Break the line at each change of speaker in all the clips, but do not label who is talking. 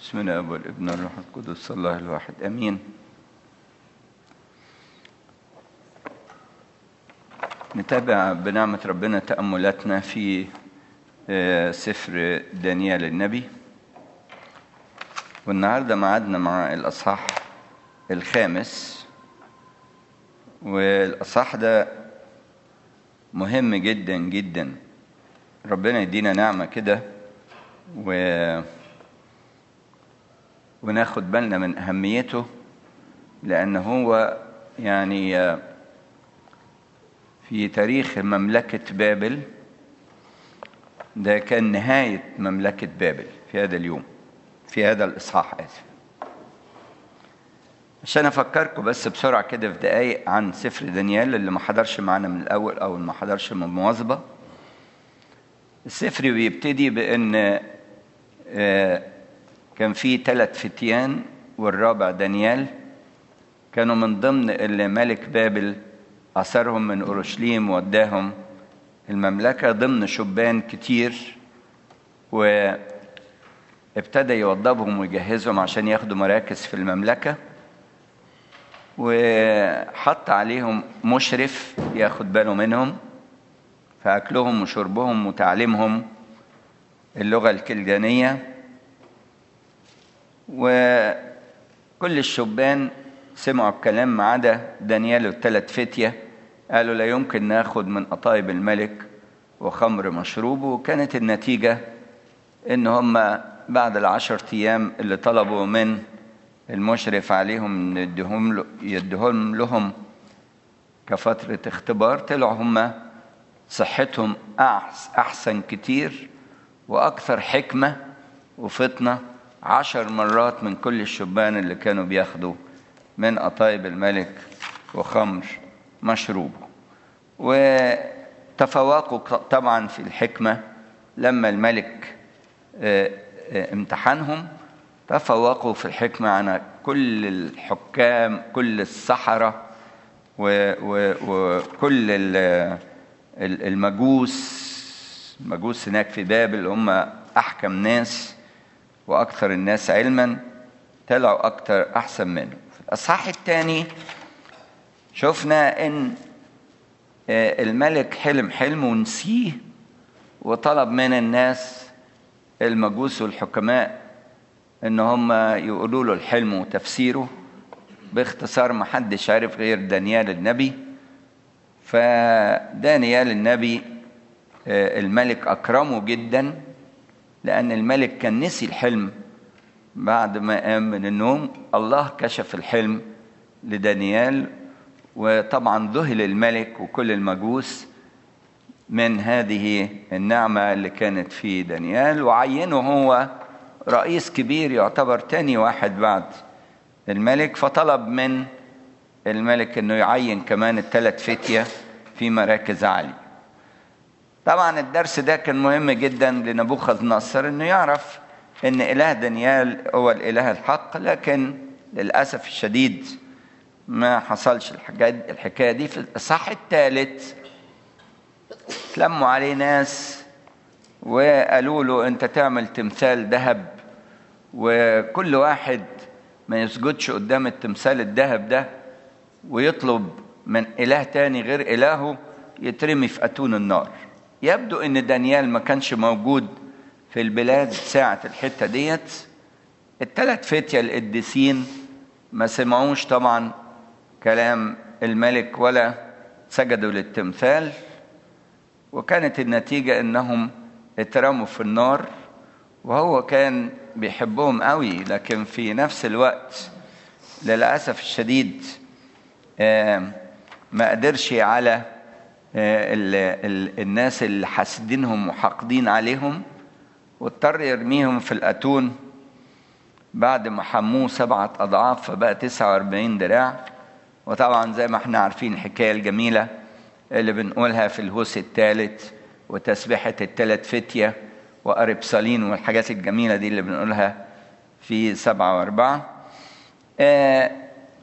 بسم الله والابن والروح القدس الله الواحد امين نتابع بنعمة ربنا تأملاتنا في آه، سفر دانيال النبي والنهاردة معادنا مع الأصحاح الخامس والأصحاح ده مهم جدا جدا ربنا يدينا نعمة كده و وناخد بالنا من أهميته لأن هو يعني في تاريخ مملكة بابل ده كان نهاية مملكة بابل في هذا اليوم في هذا الإصحاح آسف عشان أفكركم بس بسرعة كده في دقايق عن سفر دانيال اللي ما حضرش معانا من الأول أو ما حضرش من المواظبة السفر بيبتدي بأن آه كان في ثلاث فتيان والرابع دانيال كانوا من ضمن اللي ملك بابل أثرهم من أورشليم وداهم المملكة ضمن شبان كتير وابتدى يوضبهم ويجهزهم عشان ياخدوا مراكز في المملكة وحط عليهم مشرف ياخد باله منهم في أكلهم وشربهم وتعليمهم اللغة الكلدانية وكل الشبان سمعوا الكلام ما عدا دانيال والثلاث فتية قالوا لا يمكن ناخد من قطايب الملك وخمر مشروب وكانت النتيجة ان هم بعد العشر ايام اللي طلبوا من المشرف عليهم يديهم, يديهم لهم كفترة اختبار طلعوا هم صحتهم أحسن كتير وأكثر حكمة وفطنة عشر مرات من كل الشبان اللي كانوا بياخدوا من قطايب الملك وخمر مشروب وتفوقوا طبعا في الحكمة لما الملك امتحنهم تفوقوا في الحكمة عن كل الحكام كل السحرة وكل المجوس المجوس هناك في بابل هم أحكم ناس وأكثر الناس علما طلعوا أكثر أحسن منه في الأصحاح الثاني شفنا إن الملك حلم حلم ونسيه وطلب من الناس المجوس والحكماء إن هم يقولوا له الحلم وتفسيره باختصار ما حدش عارف غير دانيال النبي فدانيال النبي الملك أكرمه جداً لأن الملك كان نسي الحلم بعد ما قام من النوم الله كشف الحلم لدانيال وطبعا ذهل الملك وكل المجوس من هذه النعمة اللي كانت في دانيال وعينه هو رئيس كبير يعتبر تاني واحد بعد الملك فطلب من الملك انه يعين كمان الثلاث فتية في مراكز عالية طبعا الدرس ده كان مهم جدا لنبوخذ نصر انه يعرف ان اله دانيال هو الاله الحق لكن للاسف الشديد ما حصلش الحكايه الحكايه دي في الاصحاح الثالث تلموا عليه ناس وقالوا له انت تعمل تمثال ذهب وكل واحد ما يسجدش قدام التمثال الذهب ده ويطلب من اله تاني غير الهه يترمي في اتون النار يبدو ان دانيال ما كانش موجود في البلاد ساعة الحتة ديت الثلاث فتية القديسين ما سمعوش طبعا كلام الملك ولا سجدوا للتمثال وكانت النتيجة انهم اترموا في النار وهو كان بيحبهم قوي لكن في نفس الوقت للأسف الشديد ما قدرش على ال ال الناس اللي حاسدينهم وحاقدين عليهم واضطر يرميهم في الأتون بعد ما حموه سبعة أضعاف فبقى 49 دراع وطبعا زي ما احنا عارفين الحكاية الجميلة اللي بنقولها في الهوس الثالث وتسبيحة الثلاث فتية وأربسالين والحاجات الجميلة دي اللي بنقولها في سبعة وأربعة آه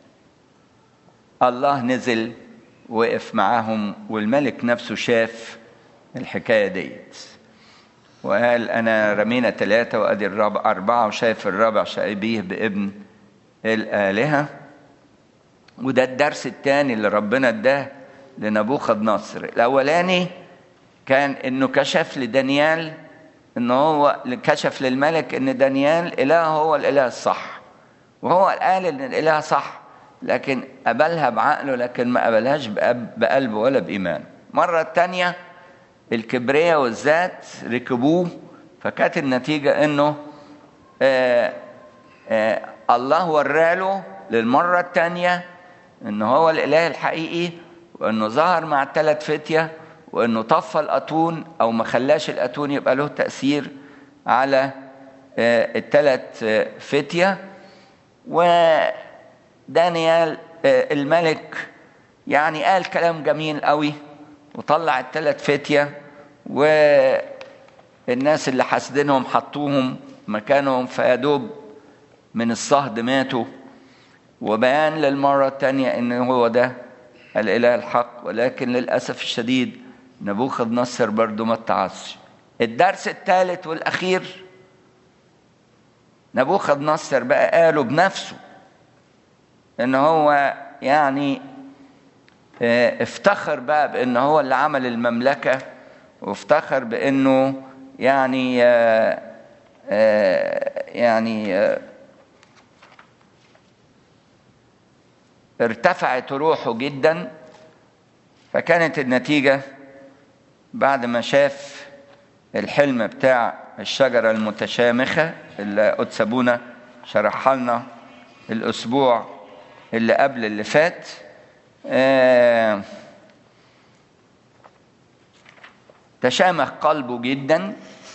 الله نزل وقف معاهم والملك نفسه شاف الحكاية ديت وقال أنا رمينا ثلاثة وأدي الرابع أربعة وشايف الرابع شبيه بابن الآلهة وده الدرس الثاني اللي ربنا اداه لنبوخذ نصر الأولاني كان إنه كشف لدانيال إن هو كشف للملك إن دانيال إله هو الإله الصح وهو قال إن الإله صح لكن قبلها بعقله لكن ما قبلهاش بقلبه ولا بإيمان مرة الثانية الكبرياء والذات ركبوه فكانت النتيجة إنه آآ آآ الله وراله للمرة الثانية إن هو الإله الحقيقي وإنه ظهر مع الثلاث فتية وإنه طفى الأتون أو ما خلاش الأتون يبقى له تأثير على الثلاث فتية ودانيال الملك يعني قال كلام جميل قوي وطلع الثلاث فتية والناس اللي حاسدينهم حطوهم مكانهم فيدوب من الصهد ماتوا وبيان للمرة الثانية ان هو ده الاله الحق ولكن للأسف الشديد نبوخذ نصر برضه ما اتعظش الدرس الثالث والأخير نبوخذ نصر بقى قاله بنفسه ان هو يعني افتخر بقى بان هو اللي عمل المملكة وافتخر بانه يعني يعني ارتفعت روحه جدا فكانت النتيجة بعد ما شاف الحلم بتاع الشجرة المتشامخة اللي أتسابونا شرحها لنا الأسبوع اللي قبل اللي فات آه تشامخ قلبه جدا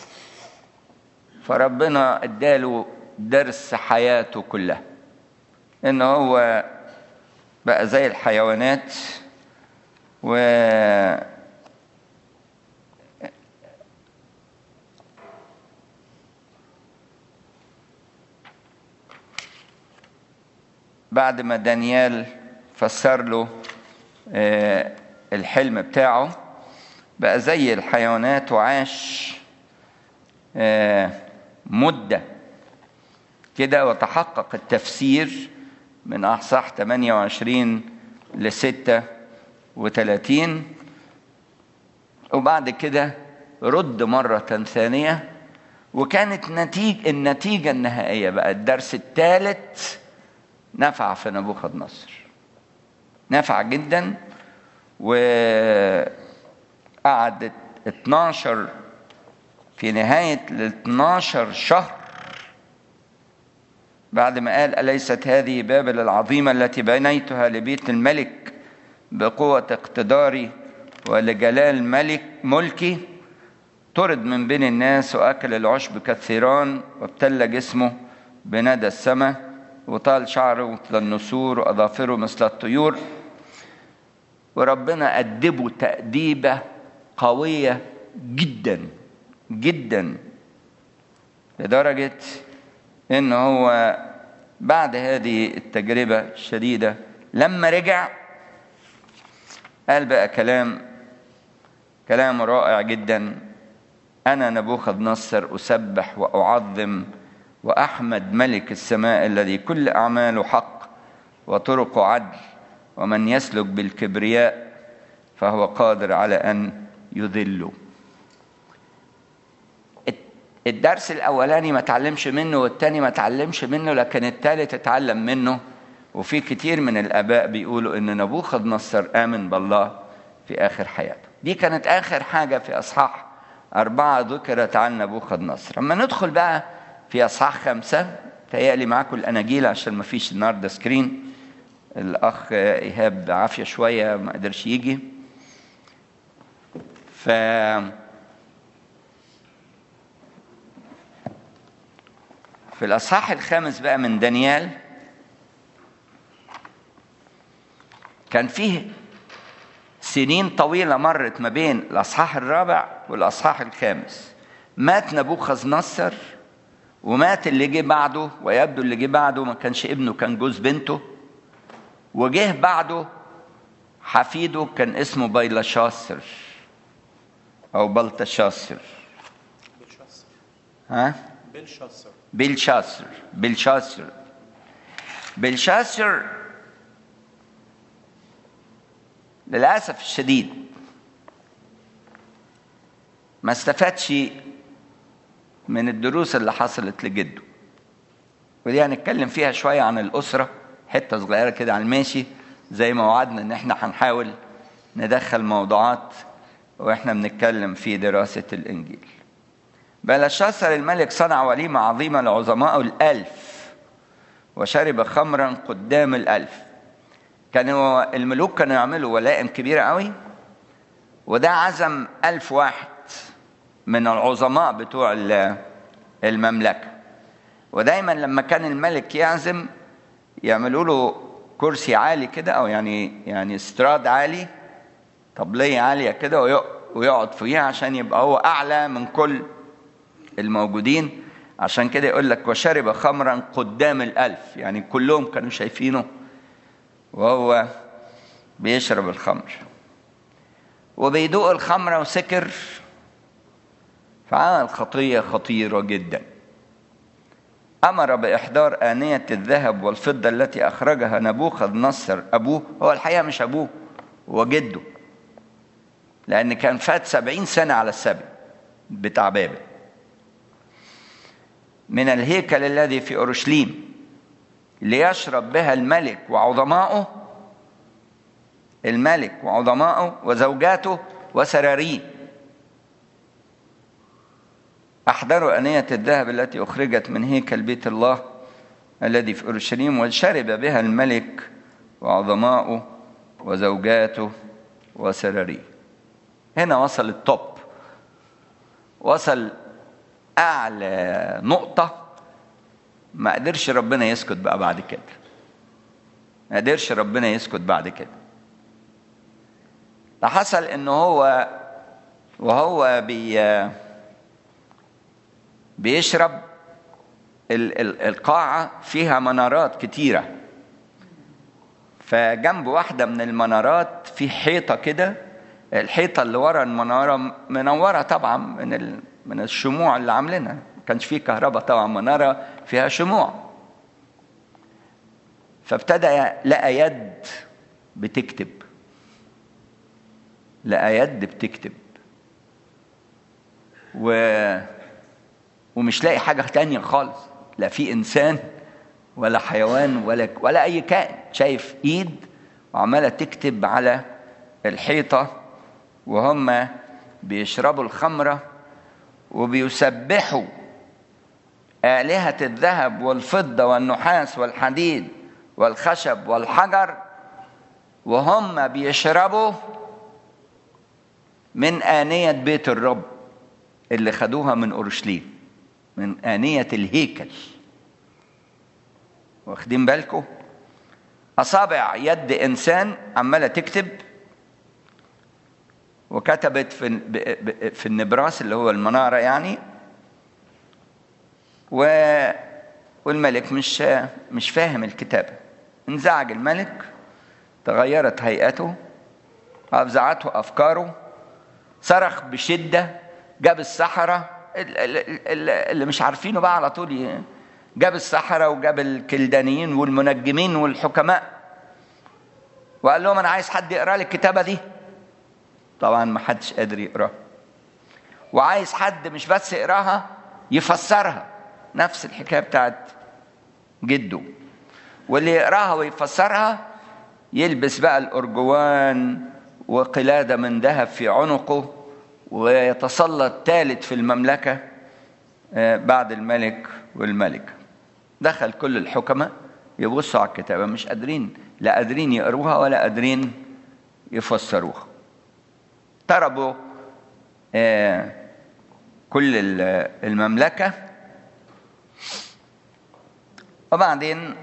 فربنا اداله درس حياته كلها ان هو بقى زي الحيوانات و بعد ما دانيال فسر له الحلم بتاعه بقى زي الحيوانات وعاش مدة كده وتحقق التفسير من أصحاح 28 ل 36 وبعد كده رد مرة ثانية وكانت نتيجة النتيجة النهائية بقى الدرس الثالث نفع في نبوخذ نصر نفع جدا وقعد 12 في نهاية ال 12 شهر بعد ما قال أليست هذه بابل العظيمة التي بنيتها لبيت الملك بقوة اقتداري ولجلال ملك ملكي طرد من بين الناس وأكل العشب كالثيران وابتل جسمه بندى السماء وطال شعره مثل النسور وأظافره مثل الطيور وربنا أدبه تأديبة قوية جدا جدا لدرجة إن هو بعد هذه التجربة الشديدة لما رجع قال بقى كلام كلام رائع جدا أنا نبوخذ نصر أسبح وأعظم وأحمد ملك السماء الذي كل أعماله حق وطرقه عدل ومن يسلك بالكبرياء فهو قادر على أن يذله الدرس الأولاني ما تعلمش منه والتاني ما تعلمش منه لكن التالت اتعلم منه وفي كتير من الآباء بيقولوا إن نبوخذ نصر آمن بالله في آخر حياته دي كانت آخر حاجة في أصحاح أربعة ذكرت عن نبوخذ نصر أما ندخل بقى في أصحاح خمسة تهيألي معاكم الأناجيل عشان ما فيش النهاردة سكرين الأخ إيهاب عافية شوية ما قدرش يجي ف في الأصحاح الخامس بقى من دانيال كان فيه سنين طويلة مرت ما بين الأصحاح الرابع والأصحاح الخامس مات نبوخذ نصر ومات اللي جه بعده ويبدو اللي جه بعده ما كانش ابنه كان جوز بنته وجه بعده حفيده كان اسمه بيلشاصر أو بلتشاصر ها
بلشاسر
بلشاسر بلشاسر بلشاسر للأسف الشديد ما استفادش من الدروس اللي حصلت لجده ودي هنتكلم فيها شوية عن الأسرة حتة صغيرة كده على الماشي زي ما وعدنا إن إحنا هنحاول ندخل موضوعات وإحنا بنتكلم في دراسة الإنجيل بلشاسر الملك صنع وليمة عظيمة لعظمائه الألف وشرب خمرا قدام الألف كانوا الملوك كانوا يعملوا ولائم كبيرة قوي وده عزم ألف واحد من العظماء بتوع المملكة ودايما لما كان الملك يعزم يعملوا له كرسي عالي كده او يعني يعني استراد عالي طبلية عالية كده ويقعد فيها عشان يبقى هو اعلى من كل الموجودين عشان كده يقول لك وشرب خمرا قدام الالف يعني كلهم كانوا شايفينه وهو بيشرب الخمر وبيدوق الخمرة وسكر فعمل خطية خطيرة جدا أمر بإحضار آنية الذهب والفضة التي أخرجها نبوخذ نصر أبوه هو الحقيقة مش أبوه هو جده لأن كان فات سبعين سنة على السبي بتاع بابل من الهيكل الذي في أورشليم ليشرب بها الملك وعظماؤه الملك وعظماؤه وزوجاته وسراريه أحضروا أنية الذهب التي أخرجت من هيكل بيت الله الذي في أورشليم وشرب بها الملك وعظماؤه وزوجاته وسراريه هنا وصل التوب وصل أعلى نقطة ما قدرش ربنا يسكت بقى بعد كده ما قدرش ربنا يسكت بعد كده ده حصل ان هو وهو بي بيشرب ال ال القاعة فيها منارات كتيرة فجنب واحدة من المنارات في حيطة كده الحيطة اللي ورا المنارة منورة طبعا من ال من الشموع اللي عاملينها ما كانش فيه كهرباء طبعا منارة فيها شموع فابتدى لقى يد بتكتب لقى يد بتكتب و ومش لاقي حاجة تانية خالص لا في إنسان ولا حيوان ولا ولا أي كائن شايف إيد وعمالة تكتب على الحيطة وهم بيشربوا الخمرة وبيسبحوا آلهة الذهب والفضة والنحاس والحديد والخشب والحجر وهم بيشربوا من آنية بيت الرب اللي خدوها من أورشليم من آنية الهيكل واخدين بالكم أصابع يد إنسان عمالة تكتب وكتبت في في النبراس اللي هو المنارة يعني و والملك مش مش فاهم الكتابة انزعج الملك تغيرت هيئته أفزعته أفكاره صرخ بشدة جاب السحرة اللي مش عارفينه بقى على طول جاب السحرة وجاب الكلدانيين والمنجمين والحكماء وقال لهم أنا عايز حد يقرأ لي الكتابة دي طبعا ما حدش قادر يقراها وعايز حد مش بس يقراها يفسرها نفس الحكاية بتاعت جده واللي يقراها ويفسرها يلبس بقى الأرجوان وقلادة من ذهب في عنقه ويتسلط ثالث في المملكة بعد الملك والملكة دخل كل الحكماء يبصوا على الكتابة مش قادرين لا قادرين يقروها ولا قادرين يفسروها طربوا كل المملكة وبعدين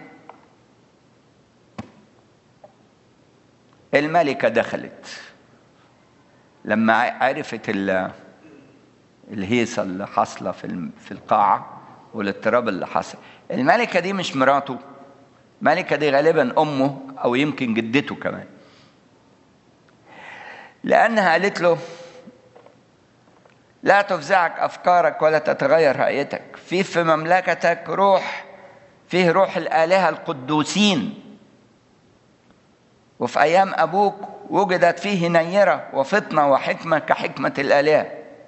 الملكة دخلت لما عرفت الهيصة اللي حاصلة في في القاعة والاضطراب اللي حصل الملكة دي مش مراته الملكة دي غالبا أمه أو يمكن جدته كمان لأنها قالت له لا تفزعك افكارك ولا تتغير رأيتك في في مملكتك روح فيه روح الآلهة القدوسين وفي أيام أبوك وجدت فيه نيرة وفطنة وحكمة كحكمة الآلهة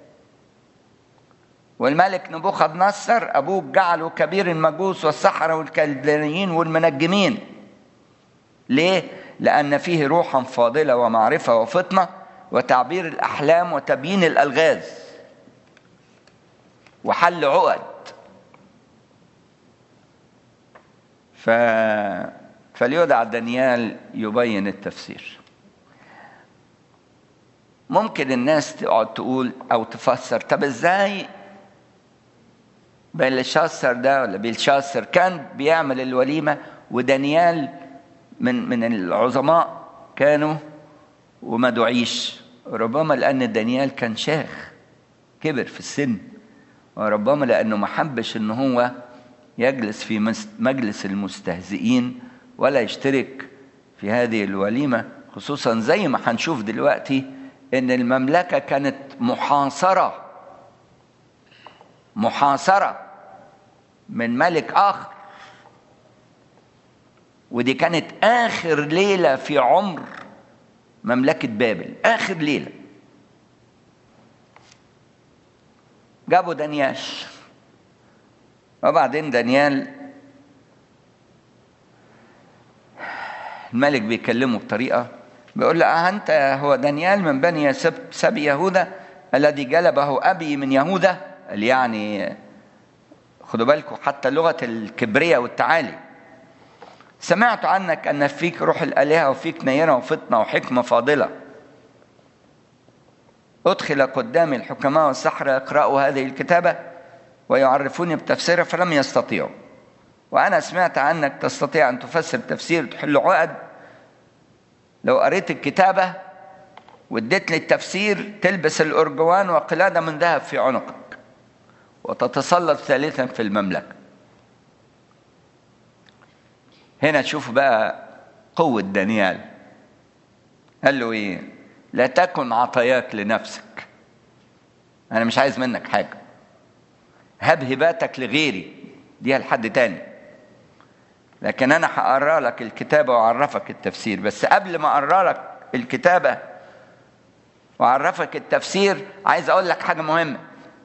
والملك نبوخذ نصر أبوك جعله كبير المجوس والسحرة والكلدانيين والمنجمين ليه؟ لأن فيه روحا فاضلة ومعرفة وفطنة وتعبير الأحلام وتبيين الألغاز وحل عقد ف... فليدع دانيال يبين التفسير ممكن الناس تقعد تقول او تفسر طب ازاي بلشاسر ده ولا بيلشاسر كان بيعمل الوليمه ودانيال من من العظماء كانوا وما دعيش ربما لان دانيال كان شيخ كبر في السن وربما لانه ما حبش ان هو يجلس في مجلس المستهزئين ولا يشترك في هذه الوليمه خصوصا زي ما هنشوف دلوقتي ان المملكه كانت محاصره محاصره من ملك اخر ودي كانت اخر ليله في عمر مملكه بابل اخر ليله جابوا دانيال وبعدين دانيال الملك بيكلمه بطريقه بيقول له أه انت هو دانيال من بني سبي يهوذا الذي جلبه ابي من يهوذا اللي يعني خدوا بالكم حتى لغه الكبرياء والتعالي سمعت عنك ان فيك روح الالهه وفيك نيره وفطنه وحكمه فاضله ادخل قدامي الحكماء والسحرة يقرأوا هذه الكتابة ويعرفوني بتفسيرها فلم يستطيعوا وأنا سمعت عنك تستطيع أن تفسر تفسير تحل عقد لو قريت الكتابة واديت لي التفسير تلبس الأرجوان وقلادة من ذهب في عنقك وتتسلط ثالثا في المملكة هنا تشوف بقى قوة دانيال قال له ايه لا تكن عطاياك لنفسك انا مش عايز منك حاجة هب هباتك لغيري دي لحد تاني لكن انا هقرا لك الكتابة واعرفك التفسير بس قبل ما اقرا لك الكتابة واعرفك التفسير عايز اقول لك حاجة مهمة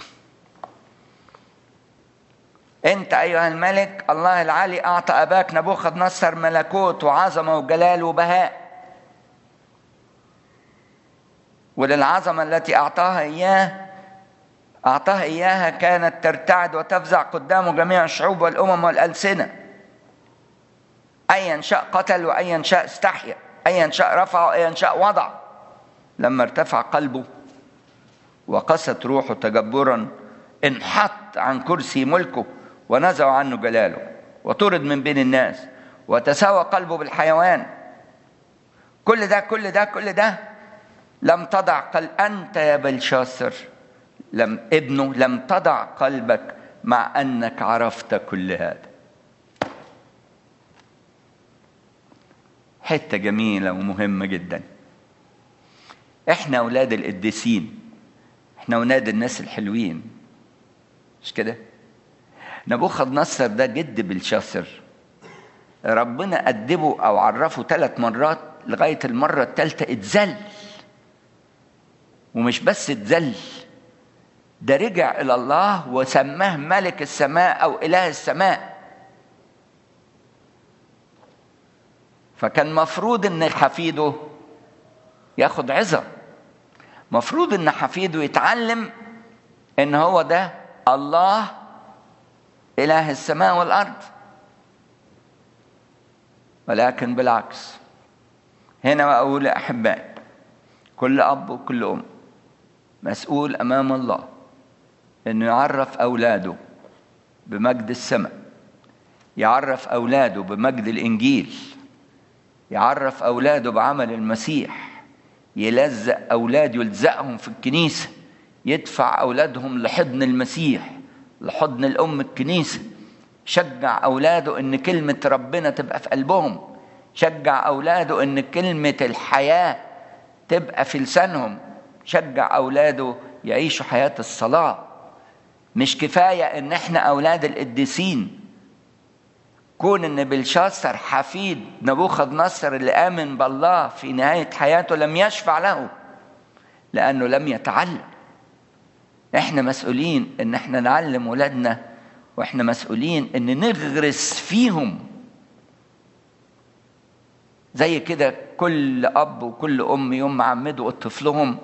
انت ايها الملك الله العالي اعطى اباك نبوخذ نصر ملكوت وعظمه وجلال وبهاء وللعظمه التي اعطاها اياه اعطاها اياها كانت ترتعد وتفزع قدامه جميع الشعوب والامم والالسنه ايا شاء قتل وايا شاء استحيا ايا شاء رفع وايا شاء وضع لما ارتفع قلبه وقست روحه تجبرا انحط عن كرسي ملكه ونزعوا عنه جلاله وطرد من بين الناس وتساوى قلبه بالحيوان كل ده كل ده كل ده لم تضع قل أنت يا بلشاصر لم ابنه لم تضع قلبك مع أنك عرفت كل هذا حتة جميلة ومهمة جدا احنا أولاد القديسين احنا أولاد الناس الحلوين مش كده نبوخذ نصر ده جد بلشاصر ربنا أدبه أو عرفه ثلاث مرات لغاية المرة الثالثة اتذل ومش بس اتذل ده رجع إلى الله وسماه ملك السماء أو إله السماء فكان مفروض إن حفيده ياخد عظة مفروض إن حفيده يتعلم إن هو ده الله إله السماء والأرض ولكن بالعكس هنا أقول يا أحبائي كل أب وكل أم مسؤول أمام الله إنه يعرف أولاده بمجد السماء يعرف أولاده بمجد الإنجيل يعرف أولاده بعمل المسيح يلزق أولاده يلزقهم في الكنيسة يدفع أولادهم لحضن المسيح لحضن الأم الكنيسة شجع أولاده إن كلمة ربنا تبقى في قلبهم شجع أولاده إن كلمة الحياة تبقى في لسانهم شجع أولاده يعيشوا حياة الصلاة مش كفاية ان احنا اولاد القديسين كون ان بلشاصر حفيد نبوخذ نصر اللي امن بالله في نهاية حياته لم يشفع له لانه لم يتعلم احنا مسؤولين ان احنا نعلم ولادنا واحنا مسؤولين ان نغرس فيهم زي كده كل اب وكل ام يوم ما عمدوا طفلهم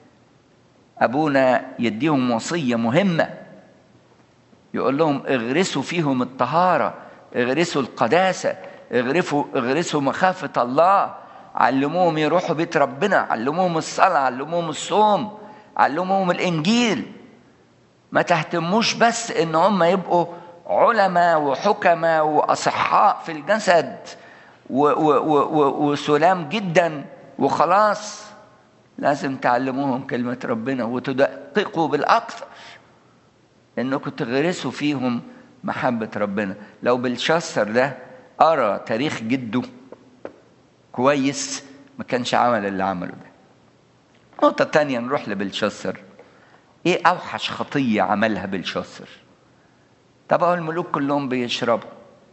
ابونا يديهم وصيه مهمه يقول لهم اغرسوا فيهم الطهاره اغرسوا القداسه اغرسوا اغرسوا مخافه الله علموهم يروحوا بيت ربنا علموهم الصلاه علموهم الصوم علموهم الانجيل ما تهتموش بس ان هم يبقوا علماء وحكماء واصحاء في الجسد وسلام جدا وخلاص لازم تعلموهم كلمة ربنا وتدققوا بالأكثر إنكم تغرسوا فيهم محبة ربنا لو بلشسر ده قرا تاريخ جده كويس ما كانش عمل اللي عمله ده نقطة تانية نروح لبلشسر ايه اوحش خطية عملها بلشسر طبعا الملوك كلهم بيشربوا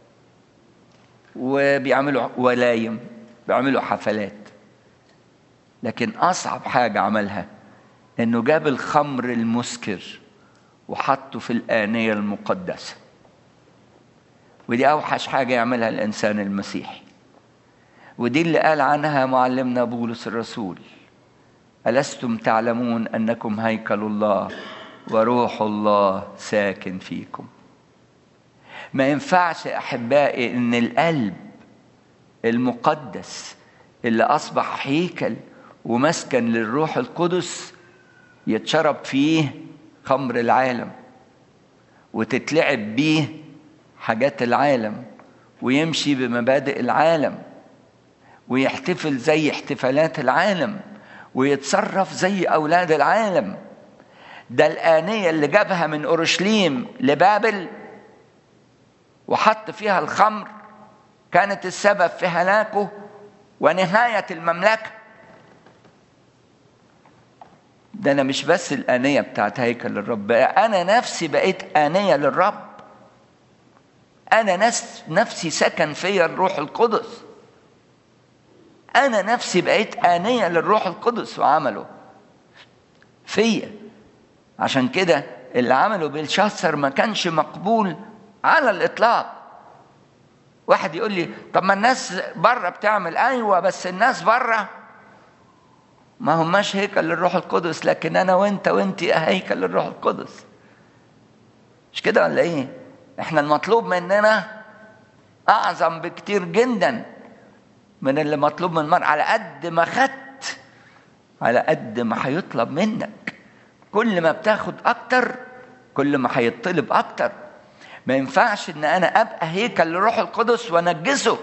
وبيعملوا ولايم بيعملوا حفلات لكن اصعب حاجه عملها انه جاب الخمر المسكر وحطه في الانيه المقدسه ودي اوحش حاجه يعملها الانسان المسيحي ودي اللي قال عنها معلمنا بولس الرسول ألستم تعلمون أنكم هيكل الله وروح الله ساكن فيكم ما ينفعش أحبائي إن القلب المقدس اللي أصبح هيكل ومسكن للروح القدس يتشرب فيه خمر العالم وتتلعب بيه حاجات العالم ويمشي بمبادئ العالم ويحتفل زي احتفالات العالم ويتصرف زي أولاد العالم ده الآنية اللي جابها من أورشليم لبابل وحط فيها الخمر كانت السبب في هلاكه ونهاية المملكة ده أنا مش بس الآنية بتاعت هيكل الرب أنا نفسي بقيت آنية للرب أنا نفسي سكن فيا الروح القدس أنا نفسي بقيت آنية للروح القدس وعمله فيا عشان كده اللي عمله بيلشاصر ما كانش مقبول على الإطلاق واحد يقول لي طب ما الناس بره بتعمل أيوة بس الناس بره ما هماش هيكل للروح القدس لكن أنا وأنت وأنت هيكل للروح القدس مش كده ولا إيه؟ إحنا المطلوب مننا أعظم بكتير جدا من اللي مطلوب من المرء على قد ما خدت على قد ما هيطلب منك كل ما بتاخد اكتر كل ما هيطلب اكتر ما ينفعش ان انا ابقى هيكل لروح القدس وانجسه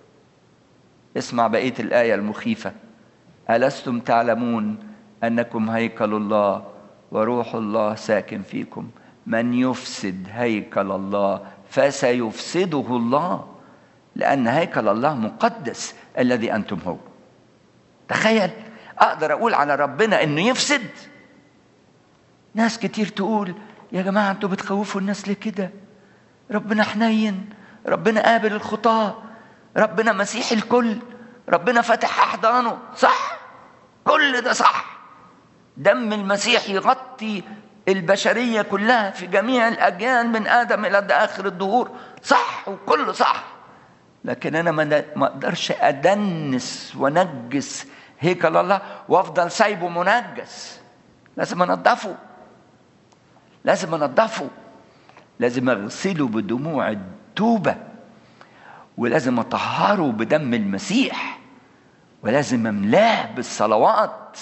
اسمع بقيه الايه المخيفه الستم تعلمون انكم هيكل الله وروح الله ساكن فيكم من يفسد هيكل الله فسيفسده الله لأن هيكل الله مقدس الذي أنتم هو تخيل أقدر أقول على ربنا إنه يفسد ناس كتير تقول يا جماعة أنتوا بتخوفوا الناس ليه كده ربنا حنين ربنا قابل الخطاة ربنا مسيح الكل ربنا فتح أحضانه صح كل ده صح دم المسيح يغطي البشرية كلها في جميع الأجيال من آدم إلى آخر الدهور صح وكله صح لكن انا ما اقدرش ادنس ونجس هيكل الله وافضل سايبه منجس لازم انضفه لازم انضفه لازم اغسله بدموع التوبه ولازم اطهره بدم المسيح ولازم املاه بالصلوات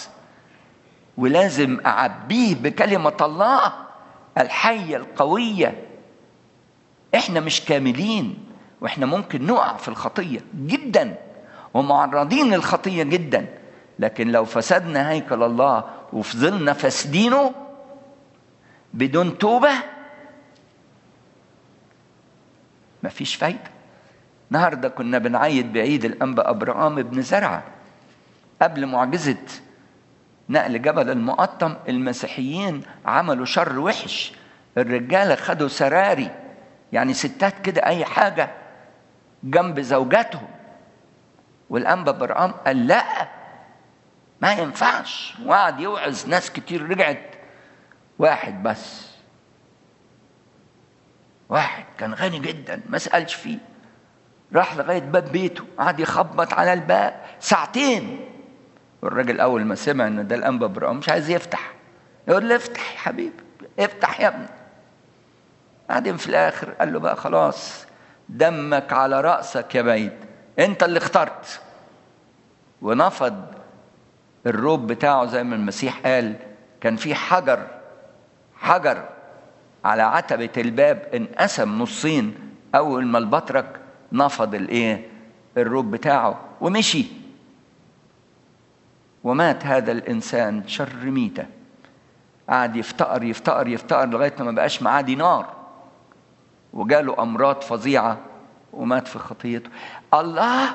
ولازم اعبيه بكلمه الله الحيه القويه احنا مش كاملين واحنا ممكن نقع في الخطيه جدا ومعرضين للخطيه جدا لكن لو فسدنا هيكل الله وفضلنا فاسدينه بدون توبه مفيش فايده النهارده كنا بنعيد بعيد الانبا ابراهام ابن زرعه قبل معجزه نقل جبل المقطم المسيحيين عملوا شر وحش الرجالة خدوا سراري يعني ستات كده أي حاجة جنب زوجاتهم والأنبا برقام قال لا ما ينفعش وقعد يوعظ ناس كتير رجعت واحد بس واحد كان غني جدا ما سألش فيه راح لغاية باب بيته قعد يخبط على الباب ساعتين والراجل أول ما سمع إن ده الأنبا برقام مش عايز يفتح يقول له افتح يا حبيبي افتح يا ابني بعدين في الآخر قال له بقى خلاص دمك على رأسك يا بعيد أنت اللي اخترت ونفض الروب بتاعه زي ما المسيح قال كان في حجر حجر على عتبة الباب انقسم نصين أول ما البطرك نفض الإيه الروب بتاعه ومشي ومات هذا الإنسان شر ميتة قعد يفتقر يفتقر يفتقر لغاية ما بقاش معاه دينار وجاله أمراض فظيعة ومات في خطيته الله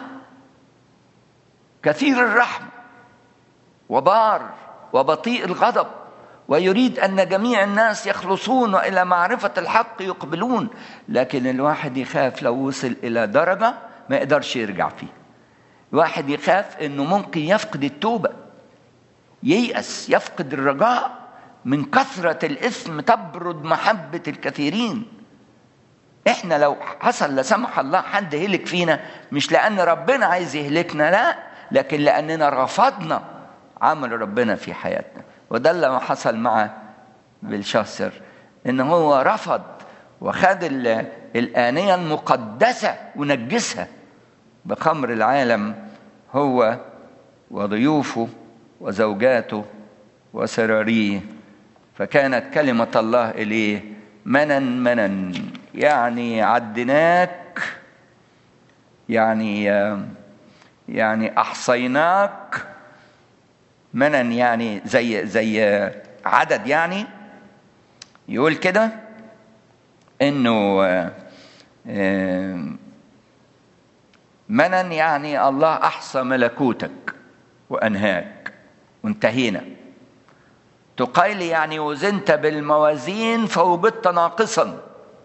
كثير الرحمة وبار وبطيء الغضب ويريد أن جميع الناس يخلصون وإلى معرفة الحق يقبلون لكن الواحد يخاف لو وصل إلى درجة ما يقدرش يرجع فيه الواحد يخاف أنه ممكن يفقد التوبة ييأس يفقد الرجاء من كثرة الإثم تبرد محبة الكثيرين احنا لو حصل لا سمح الله حد هلك فينا مش لأن ربنا عايز يهلكنا لا لكن لأننا رفضنا عمل ربنا في حياتنا وده اللي حصل مع بلشاسر ان هو رفض وخد الآنية المقدسة ونجسها بخمر العالم هو وضيوفه وزوجاته وسراريه فكانت كلمة الله إليه منن منن يعني عدناك يعني يعني أحصيناك منن يعني زي زي عدد يعني يقول كده انه منن يعني الله احصى ملكوتك وانهاك وانتهينا تقيل يعني وزنت بالموازين فوجدت ناقصا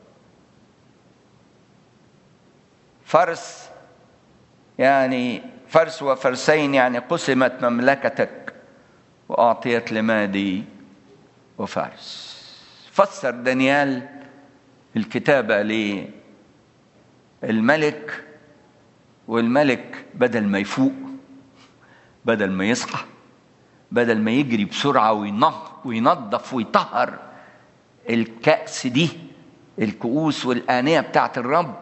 فرس يعني فرس وفرسين يعني قسمت مملكتك وأعطيت لمادي وفارس فسر دانيال الكتابة للملك والملك بدل ما يفوق بدل ما يصحى بدل ما يجري بسرعة وينظف ويطهر الكأس دي الكؤوس والآنية بتاعت الرب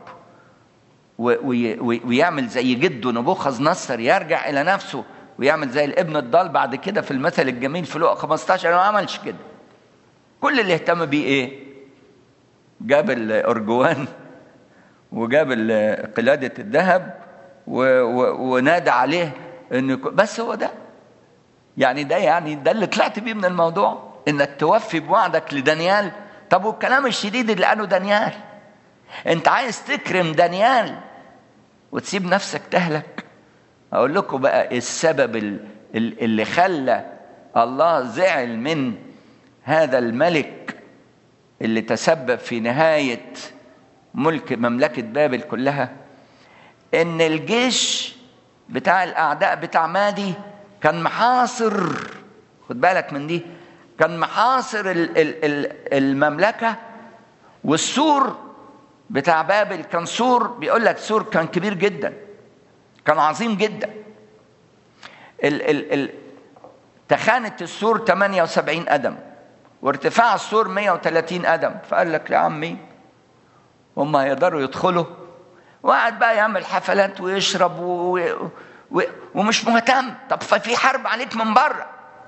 ويعمل زي جده نبوخذ نصر يرجع إلى نفسه ويعمل زي الابن الضال بعد كده في المثل الجميل في لقا 15 ما عملش كده كل اللي اهتم بيه ايه جاب الارجوان وجاب قلادة الذهب ونادى عليه ان بس هو ده يعني ده يعني ده اللي طلعت بيه من الموضوع انك توفي بوعدك لدانيال طب والكلام الشديد اللي قاله دانيال انت عايز تكرم دانيال وتسيب نفسك تهلك اقول لكم بقى السبب اللي خلى الله زعل من هذا الملك اللي تسبب في نهايه ملك مملكه بابل كلها ان الجيش بتاع الاعداء بتاع مادي كان محاصر خد بالك من دي كان محاصر المملكه والسور بتاع بابل كان سور بيقول لك سور كان كبير جدا كان عظيم جدا ال ال ال تخانة السور 78 قدم وارتفاع السور 130 قدم فقال لك يا عمي هم هيقدروا يدخلوا وقعد بقى يعمل حفلات ويشرب و... و... ومش مهتم طب ففي حرب عليك من بره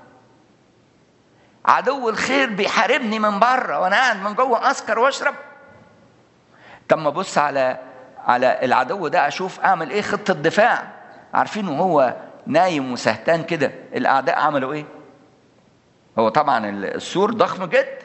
عدو الخير بيحاربني من بره وانا قاعد من جوه اسكر واشرب طب ما ابص على على العدو ده اشوف اعمل ايه خطه دفاع عارفين وهو نايم وسهتان كده الاعداء عملوا ايه هو طبعا السور ضخم جدا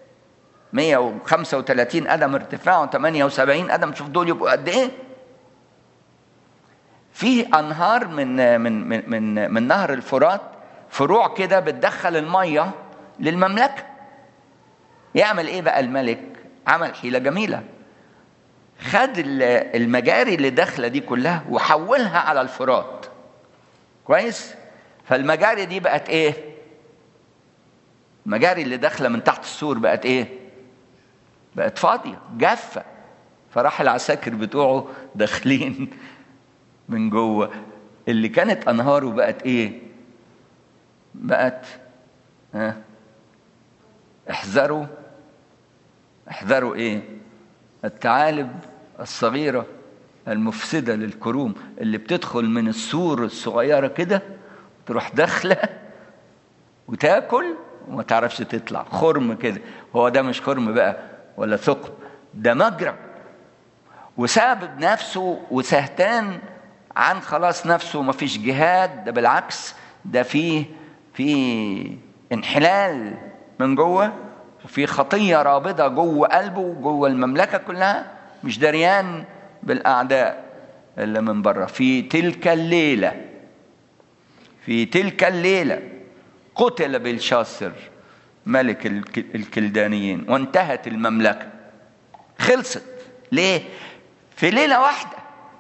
135 قدم ارتفاع و78 قدم شوف دول يبقوا قد ايه في انهار من من من من, من نهر الفرات فروع كده بتدخل الميه للمملكه يعمل ايه بقى الملك عمل حيله جميله خد المجاري اللي داخله دي كلها وحولها على الفرات كويس فالمجاري دي بقت ايه المجاري اللي داخله من تحت السور بقت ايه بقت فاضيه جافه فراح العساكر بتوعه داخلين من جوه اللي كانت انهاره بقت ايه بقت ها احذروا احذروا ايه الثعالب الصغيرة المفسدة للكروم اللي بتدخل من السور الصغيرة كده تروح داخلة وتاكل وما تعرفش تطلع خرم كده هو ده مش خرم بقى ولا ثقب ده مجرى وساب نفسه وسهتان عن خلاص نفسه ما فيش جهاد ده بالعكس ده فيه في انحلال من جوه وفي خطيه رابضه جوه قلبه وجوه المملكه كلها مش دريان بالاعداء اللي من بره في تلك الليله في تلك الليله قتل بلشاصر ملك الكلدانيين وانتهت المملكه خلصت ليه في ليله واحده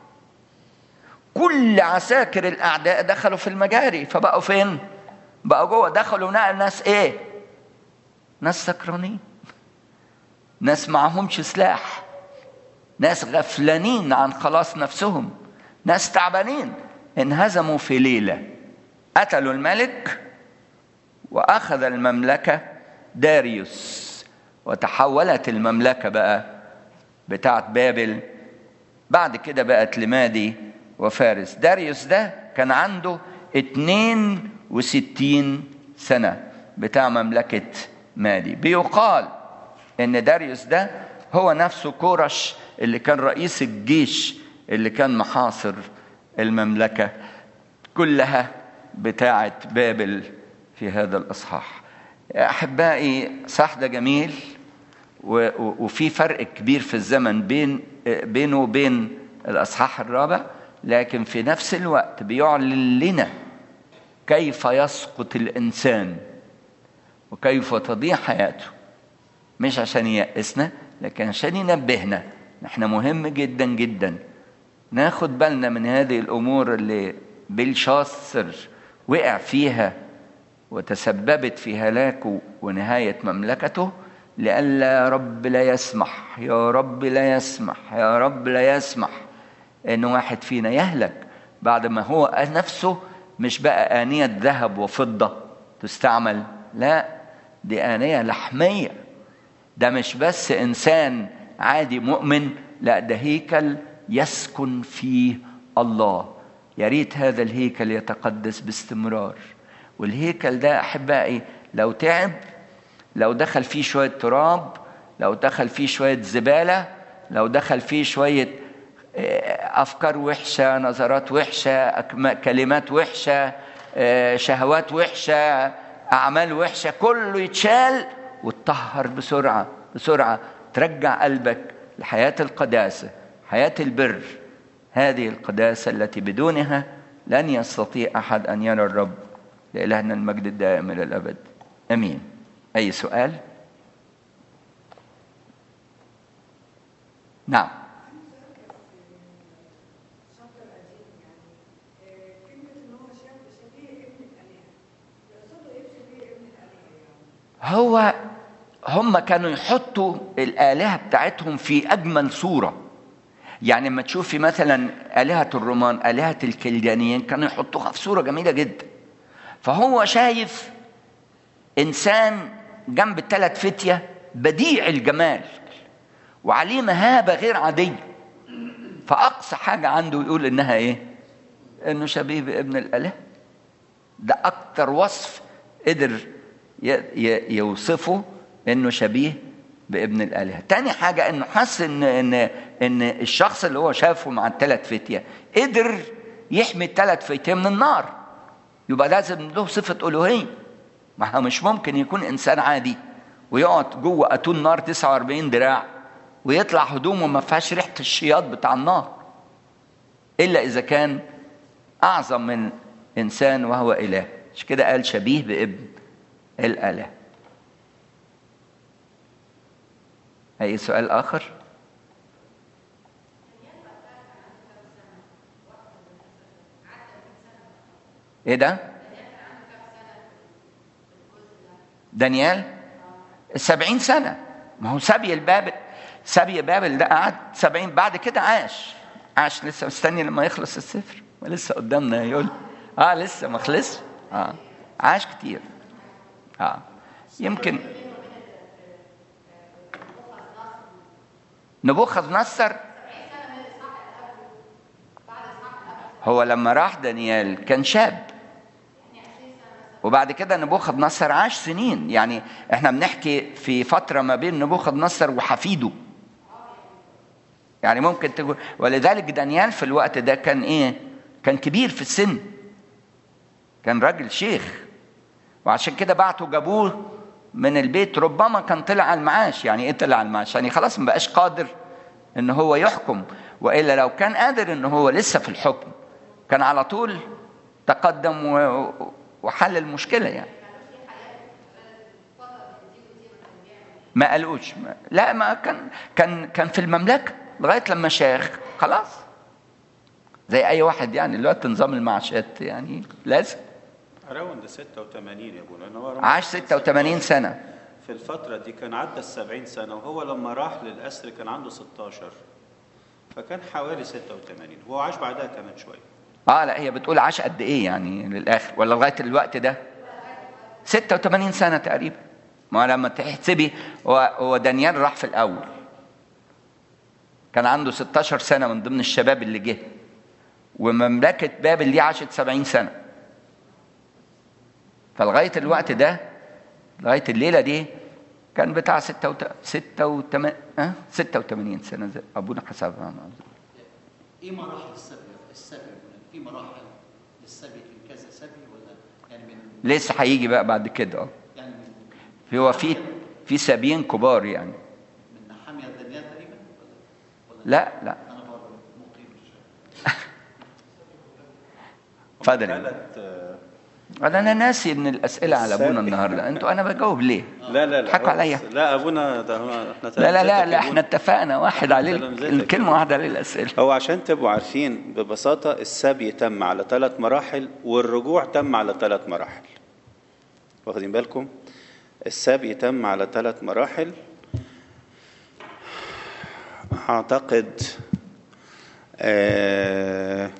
كل عساكر الاعداء دخلوا في المجاري فبقوا فين بقوا جوه دخلوا نقل ناس ايه ناس سكرانين ناس معهمش سلاح ناس غفلانين عن خلاص نفسهم ناس تعبانين انهزموا في ليله قتلوا الملك واخذ المملكه داريوس وتحولت المملكه بقى بتاعت بابل بعد كده بقت لمادي وفارس داريوس ده كان عنده 62 سنة بتاع مملكة مادي بيقال ان داريوس ده هو نفسه كورش اللي كان رئيس الجيش اللي كان محاصر المملكة كلها بتاعة بابل في هذا الإصحاح أحبائي صح ده جميل وفي فرق كبير في الزمن بين بينه وبين الأصحاح الرابع لكن في نفس الوقت بيعلن لنا كيف يسقط الإنسان وكيف تضيع حياته مش عشان ييأسنا لكن عشان ينبهنا نحن مهم جدا جدا ناخد بالنا من هذه الأمور اللي بلشاصر وقع فيها وتسببت في هلاكه ونهاية مملكته لئلا يا رب لا يسمح يا رب لا يسمح يا رب لا يسمح ان واحد فينا يهلك بعد ما هو نفسه مش بقى آنية ذهب وفضة تستعمل لا دي آنية لحمية ده مش بس إنسان عادي مؤمن لا ده هيكل يسكن فيه الله يا ريت هذا الهيكل يتقدس باستمرار والهيكل ده أحبائي لو تعب لو دخل فيه شوية تراب لو دخل فيه شوية زبالة لو دخل فيه شوية افكار وحشه نظرات وحشه كلمات وحشه شهوات وحشه اعمال وحشه كله يتشال وتطهر بسرعه بسرعه ترجع قلبك لحياه القداسه حياه البر هذه القداسه التي بدونها لن يستطيع احد ان يرى الرب لالهنا المجد الدائم الى الابد امين اي سؤال نعم هو هم كانوا يحطوا الآلهة بتاعتهم في أجمل صورة يعني لما تشوفي مثلا آلهة الرومان آلهة الكلدانيين كانوا يحطوها في صورة جميلة جدا فهو شايف إنسان جنب الثلاث فتية بديع الجمال وعليه مهابة غير عادية فأقصى حاجة عنده يقول إنها إيه؟ إنه شبيه بابن الآلهة ده أكتر وصف قدر يوصفه انه شبيه بابن الالهه تاني حاجه انه حس ان ان ان الشخص اللي هو شافه مع الثلاث فتيه قدر يحمي الثلاث فتيه من النار يبقى لازم له صفه الوهيه ما هو مش ممكن يكون انسان عادي ويقعد جوه اتون نار 49 دراع ويطلع هدومه ما فيهاش ريحه الشياط بتاع النار الا اذا كان اعظم من انسان وهو اله مش كده قال شبيه بابن الآلهة أي سؤال آخر؟ إيه ده؟ دانيال السبعين سنة ما هو سبي البابل سبي بابل ده قعد سبعين بعد كده عاش عاش لسه مستني لما يخلص السفر ولسه قدامنا يقول اه لسه ما خلصش اه عاش كتير اه يمكن نبوخذ نصر هو لما راح دانيال كان شاب وبعد كده نبوخذ نصر عاش سنين يعني احنا بنحكي في فترة ما بين نبوخذ نصر وحفيده يعني ممكن تقول ولذلك دانيال في الوقت ده كان ايه كان كبير في السن كان راجل شيخ وعشان كده بعتوا جابوه من البيت ربما كان طلع على المعاش يعني ايه طلع على المعاش يعني خلاص ما بقاش قادر ان هو يحكم والا لو كان قادر ان هو لسه في الحكم كان على طول تقدم و... وحل المشكله يعني ما قالوش ما لا ما كان كان كان في المملكه لغايه لما شاخ خلاص زي اي واحد يعني دلوقتي نظام المعاشات يعني لازم
اراوند 86 يا ابونا لأن هو
عاش 86 سنه
في الفترة دي كان عدى ال 70 سنة وهو لما راح للأسر كان عنده 16 فكان حوالي 86 هو عاش بعدها كمان شوية
اه لا هي بتقول عاش قد ايه يعني للاخر ولا لغايه الوقت ده 86 سنه تقريبا ما لما تحسبي هو هو دانيال راح في الاول كان عنده 16 سنه من ضمن الشباب اللي جه ومملكه بابل دي عاشت 70 سنه فلغايه الوقت ده لغايه الليله دي كان بتاع 86 اه 86 سنه زي ابونا حسبها
ايه مراحل السبي السبي في مراحل للسبي في كذا سبي ولا يعني من
لسه هيجي بقى بعد كده اه
يعني من
هو في في سبيين كبار يعني
من حامية دانيال تقريبا ولا ولا
لا لا
انا برضه مقيم مش
اتفضل يا
ثلاث آه،
انا انا ناسي ان الاسئله على ابونا النهارده انتوا انا بجاوب ليه
لا لا لا
بتضحكوا
هو
عليا
بس- لا ابونا ده هو احنا
لا لا لا
تلامذتك
لا
يا
احنا
أبونا.
اتفقنا واحد عليه
تلامذتك
الكلمه
يا
واحده عليه الاسئله
هو عشان تبقوا عارفين ببساطة السبي تم على ثلاث مراحل والرجوع تم على ثلاث مراحل واخدين بالكم السبي تم على ثلاث مراحل أعتقد آه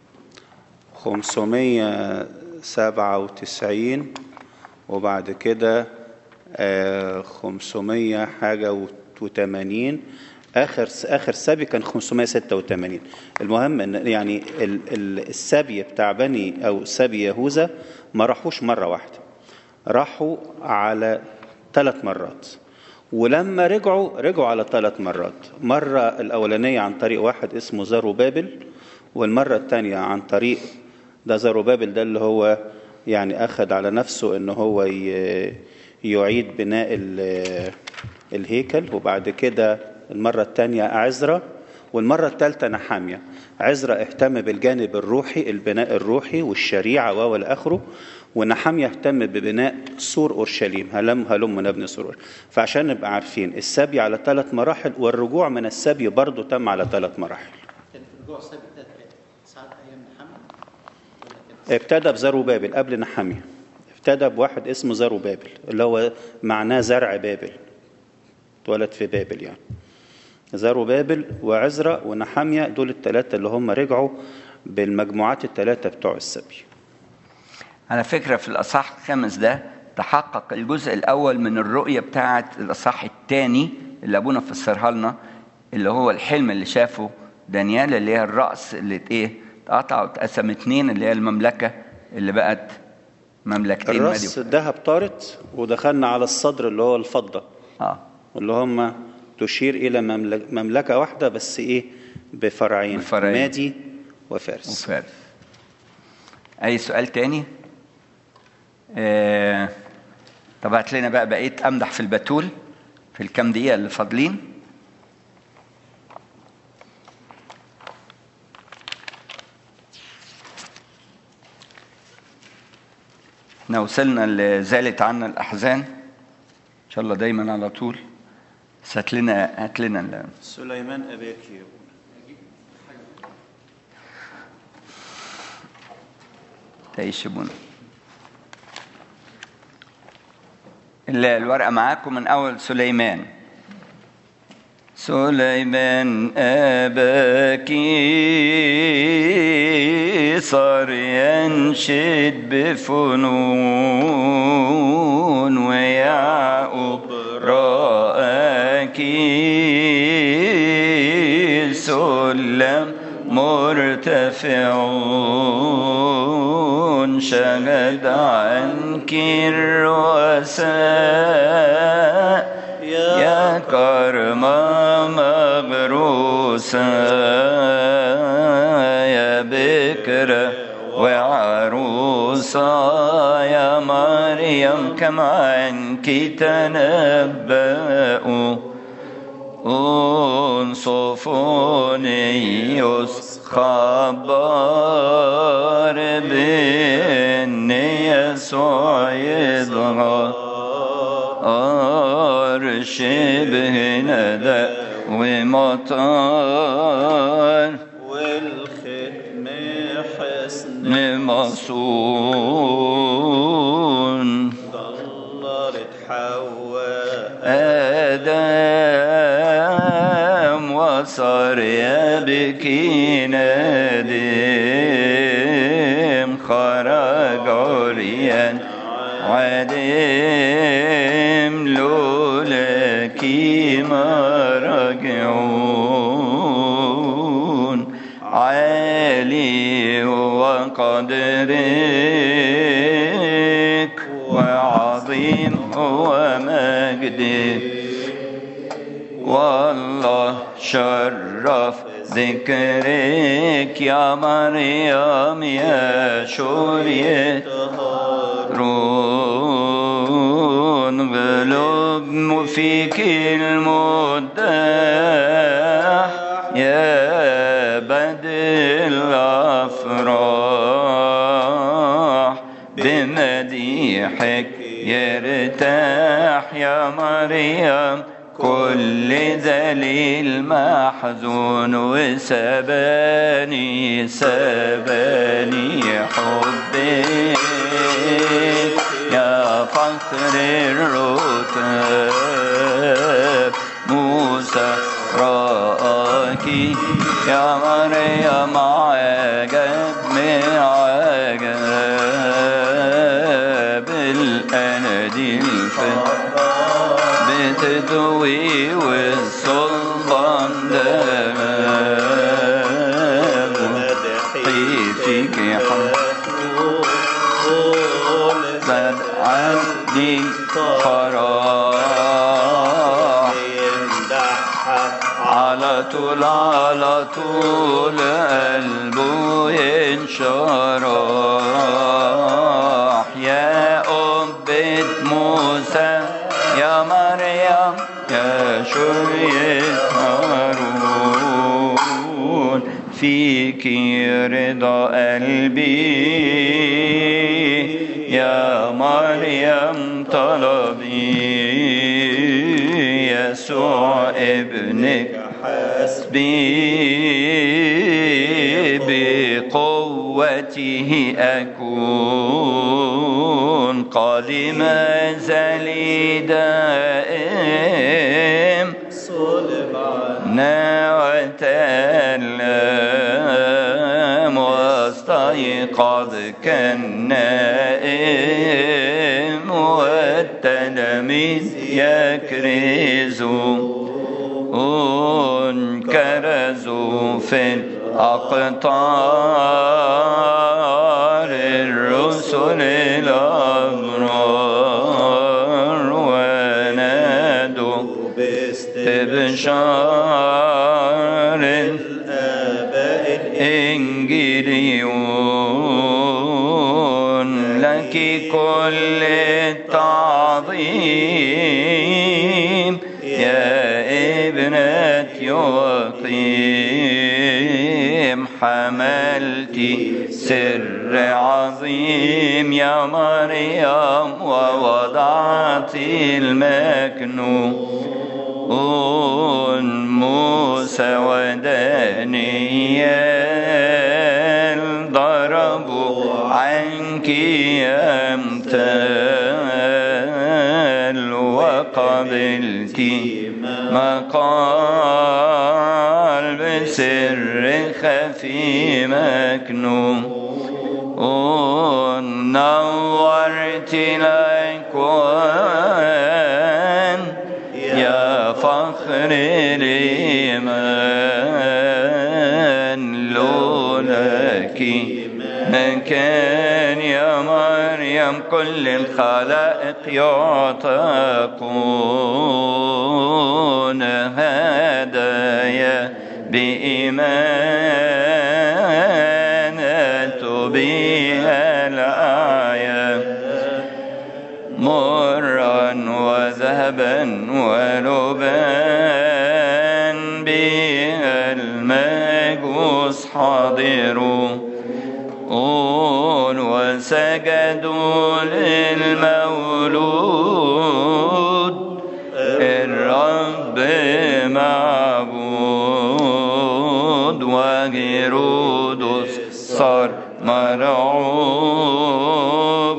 597 وبعد كده آه 500 حاجة و80 آخر آخر سبي كان 586 المهم إن يعني ال- ال- السبي بتاع بني أو سبي يهوذا ما راحوش مرة واحدة راحوا على ثلاث مرات ولما رجعوا رجعوا على ثلاث مرات مرة الأولانية عن طريق واحد اسمه زاروبابل والمرة الثانية عن طريق ده زاروبابل ده اللي هو يعني أخذ على نفسه إن هو ي- يعيد بناء ال- الهيكل وبعد كده المرة الثانية عزرا والمرة الثالثة نحامية عزرا اهتم بالجانب الروحي البناء الروحي والشريعة والى آخره ونحامية اهتم ببناء سور أورشليم هلم هلم نبني سور أورشليم. فعشان نبقى عارفين السبي على ثلاث مراحل والرجوع من السبي برضه تم على ثلاث مراحل
كان في رجوع السبي ده ساعات ايام محمد ولا كان
ابتدى بزروبابل قبل نحامية ابتدى بواحد اسمه زروبابل اللي هو معناه زرع بابل اتولد في بابل يعني زروبابل وعزرا ونحامية دول الثلاثة اللي هم رجعوا بالمجموعات الثلاثة بتوع السبي
على فكره في الاصحاح الخامس ده تحقق الجزء الاول من الرؤيه بتاعه الاصحاح الثاني اللي ابونا فسرها لنا اللي هو الحلم اللي شافه دانيال اللي هي الراس اللي ايه اتقطع واتقسم اتنين اللي هي المملكه اللي بقت مملكتين
الراس
مديو
الذهب طارت ودخلنا على الصدر اللي هو الفضة
اه
اللي هم تشير إلى مملك- مملكة واحدة بس إيه بفرعين
بفرعين.
مادي وفارس
وفارس اي سؤال تاني آه طب هات لنا بقى بقيت امدح في البتول في الكام دقيقه اللي فاضلين احنا وصلنا لزالت عنا الأحزان إن شاء الله دايما على طول بس هات لنا هات لنا ال-
سليمان أباك يا أبونا
تعيش يا بونا ال- الورقة معاكم من أول سليمان سليمان أباك صار ينشد بفنون ويعقوب رآك سلم مرتفعون شهد عنك الرؤساء يا كرمة مغروسة يا بكرة وعروسة يا مريم كم عنك تنبأوا أنصفونيوس خبر بإن يسوع يظهر شبه ندى ومطر
والختم حسن
مصون
ضللت حواء
آدم وصار يبكي نادم خرج عريان عدم لولاك ما رجعون عالي وقدرك وعظيم هو مجدك والله شرف ذكرك يا مريم يا شورية رون قلوب فيك المداح يا بدل الأفراح بمديحك يرتاح يا مريم كل ذليل محزون وسباني سباني حبك يا فخر الرتب موسى رآك يا مريم عجب من عجب الأناديل في بتدوي والصلبان داب حيفك زاد عني فراح على طول على طول قلبه ينشرح يا أبة موسى يا مريم يا شرية هارون فيك رضا قلبي يا مريم طلبي يسوع ابنك حسبي بقوته أكون قادما زلي دائم وتألم واستيقظ كالنائم والتلاميذ يكرزون كرزوا في الأقطار الرسل الأبرار ونادوا ببشار الإنجيليون لك كل التعظيم يا ابنة يقيم حملت سر عظيم يا مريم ووضعت المكنون موسى ودانيال ضربوا عنك أمثال وقبلت مقال بسر خفي مكنون نورت الأكوان يا فخر الإيمان لولاك مكان يا مريم كل الخلائق يعتقون هدايا بإيمان بها الآية مرا وذهبا ولبان بها المجوس حاضروا قول وسجدوا للمولود الرب معبود وهيرودس صار مرعوب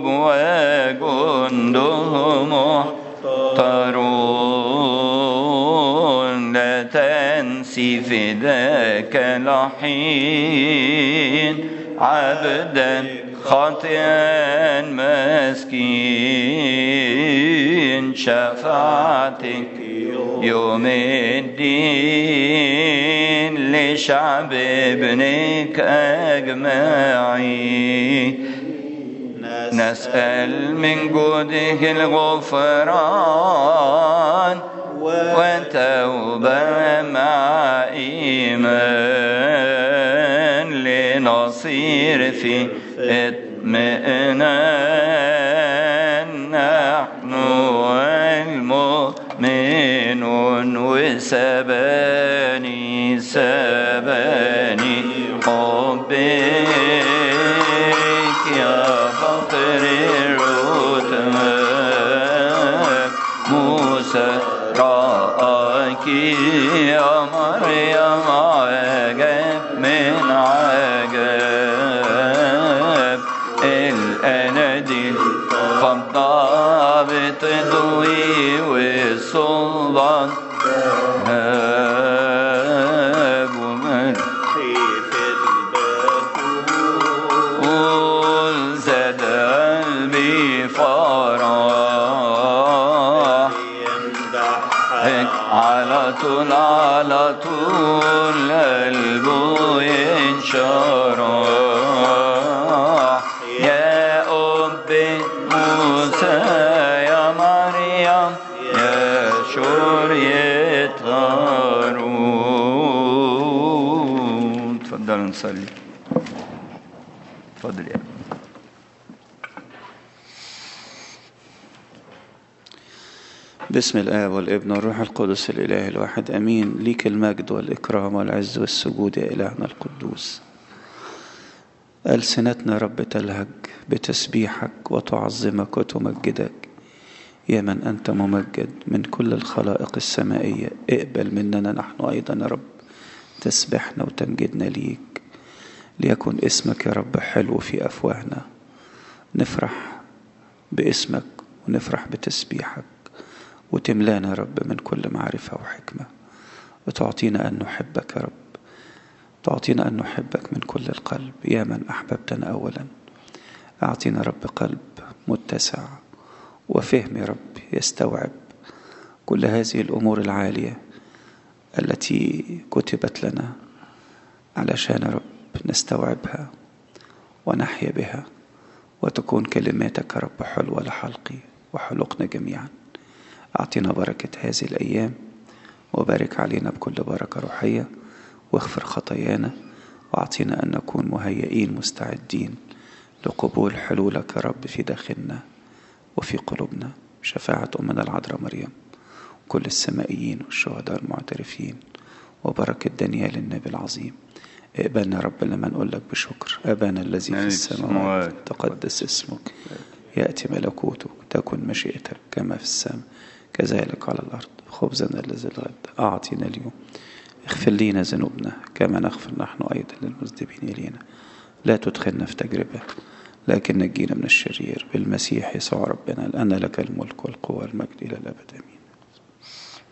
وجنده محترون لا تنسي فداك الحين عبدا خاطئا مسكين شفاعتك يوم الدين لشعب ابنك أجمعين نسأل من جوده الغفران وتوبة مع إيمان لنصير في اطمئنان نحن المؤمنون وسباني سباني حبك يا فقر الرتمك موسى رأك يا مريم عجب من عجب الأناديل خطاب تضوي والسلطان هاب ومن قول زاد قلبي فرح هيك على طول على طول قلبه ينشرح يا أب موسى يا مريم يا شورية هارون تفضلوا نصلي تفضل يا
بسم الآب والابن والروح القدس الإله الواحد أمين ليك المجد والإكرام والعز والسجود يا إلهنا القدوس ألسنتنا رب تلهج بتسبيحك وتعظمك وتمجدك يا من أنت ممجد من كل الخلائق السمائية اقبل مننا نحن أيضا يا رب تسبحنا وتمجدنا ليك ليكن اسمك يا رب حلو في أفواهنا نفرح باسمك ونفرح بتسبيحك وتملانا يا رب من كل معرفة وحكمة وتعطينا أن نحبك يا رب تعطينا أن نحبك من كل القلب يا من أحببتنا أولا أعطينا رب قلب متسع وفهم يا رب يستوعب كل هذه الأمور العالية التي كتبت لنا علشان يا رب نستوعبها ونحيا بها وتكون كلماتك يا رب حلوة لحلقي وحلقنا جميعا أعطينا بركة هذه الأيام وبارك علينا بكل بركة روحية واغفر خطايانا وأعطينا أن نكون مهيئين مستعدين لقبول حلولك يا رب في داخلنا وفي قلوبنا شفاعة أمنا العذراء مريم كل السمائيين والشهداء المعترفين وبركة دانيال النبي العظيم اقبلنا يا رب لما نقول لك بشكر أبانا الذي في
ملك
السماوات
السماوات.
تقدس اسمك يأتي ملكوتك تكن مشيئتك كما في السماء كذلك على الأرض خبزنا الذي الغد أعطينا اليوم اغفر لنا ذنوبنا كما نغفر نحن أيضا للمذنبين إلينا لا تدخلنا في تجربة لكن نجينا من الشرير بالمسيح يسوع ربنا لأن لك الملك والقوة والمجد إلى الأبد آمين